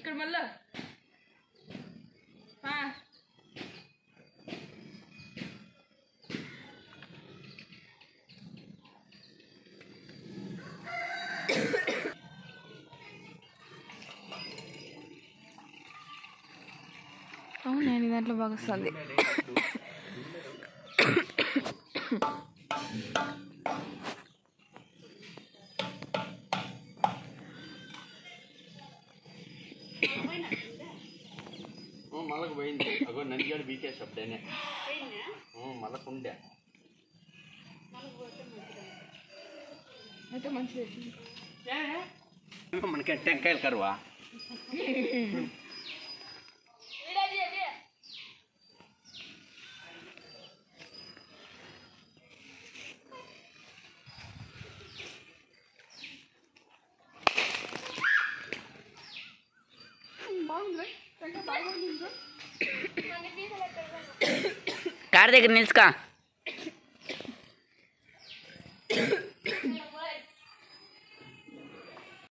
ఇక్కడ మళ్ళా ఆ. అవును నేను దాంట్లో బాగా వస్తుంది మళ్ళకు పోయింది అగో నడిగాడు బీకేసి అప్పుడేనే మళ్ళకు ఉండే అయితే మంచిది మనకి టెంకాయలు కరువా కార్ దగ్గర నిలుచుకా